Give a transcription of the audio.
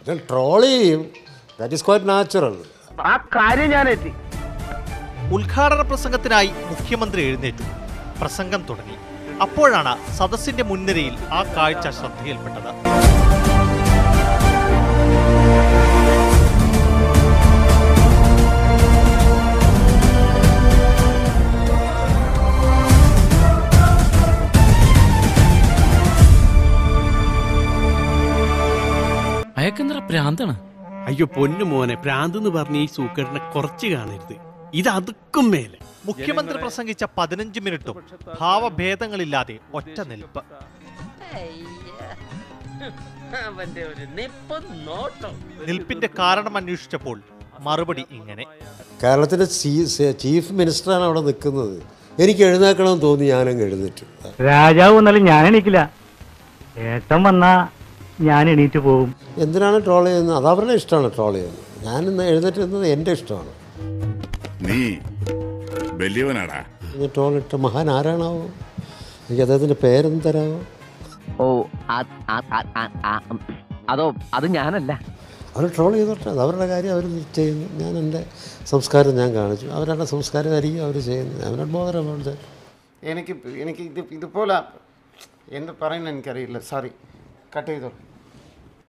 ഞാൻ ട്രോൾ ചെയ്യും that is quite natural ആ കാര്യം ഞാൻ എത്തി ഉദ്ഘാടന പ്രസംഗത്തിനായി മുഖ്യമന്ത്രി എഴുന്നേറ്റു പ്രസംഗം തുടങ്ങി അപ്പോഴാണ് സദസ്സിന്റെ മുൻനിരയിൽ ആ കാഴ്ച ശ്രദ്ധയിൽപ്പെട്ടത് അയക്കെന്തറ പ്രാന്താണ് അയ്യോ പൊന്നു മോനെ ഭ്രാന്ത് എന്ന് പറഞ്ഞ ഈ സൂക്കേടിനെ കുറച്ച് കാണരുത് ഇത് അതുക്കും മേലെ മുഖ്യമന്ത്രി പ്രസംഗിച്ച പതിനഞ്ച് മിനിറ്റും ഭാവഭേദങ്ങളില്ലാതെ ഒറ്റ നിൽപ്പ് അവന്റെ ഒരു നിപ്പ് നോട്ടം നിൽപ്പിന്റെ കാരണം അന്വേഷിച്ചപ്പോൾ മറുപടി ഇങ്ങനെ കേരളത്തിൻ്റെ ചീഫ് മിനിസ്റ്ററാണ് അവിടെ നിൽക്കുന്നത് എനിക്ക് എഴുന്നേക്കണമെന്ന് തോന്നി ഞാനങ്ങ് എഴുന്നേറ്റു രാജാവ് വന്നാലും ഞാൻ എണീക്കില്ല ഏട്ടൻ വന്നാ ഞാൻ എണീറ്റ് പോകും എന്തിനാണ് ട്രോൾ ചെയ്യുന്നത് അത് അവരുടെ ഇഷ്ടമാണ് ട്രോൾ ചെയ്യുന്നത് ഞാനിന്ന് എഴുന്നേറ്റ് നിന്നത് എൻ്റെ ഇഷ്ടമാണ് നീ വലിയവനാടാ ഇനി ട്രോൾ ഇട്ട മഹാൻ ആരാണാവോ എനിക്ക് അദ്ദേഹത്തിൻ്റെ പേരൊന്നും തരാമോ ഓ ആ- ആ- ആ- ആ- ആ- ഉം. അതോ അത് ഞാനല്ല അവർ ട്രോൾ ചെയ്തോട്ടെ അത് അവരുടെ കാര്യം അവർ ചെയ്യുന്നു ഞാൻ എൻ്റെ സംസ്കാരം ഞാൻ കാണിച്ചു അവരുടെ സംസ്കാരമായിരിക്കും അവർ ചെയ്യുന്നത് അവരുടെ ബോധരമാണ് എനിക്ക് എനിക്ക് ഇത് ഇതുപോലെ എന്ത് പറയുന്നത് എനിക്കറിയില്ല സോറി കട്ട് ചെയ്തോളൂ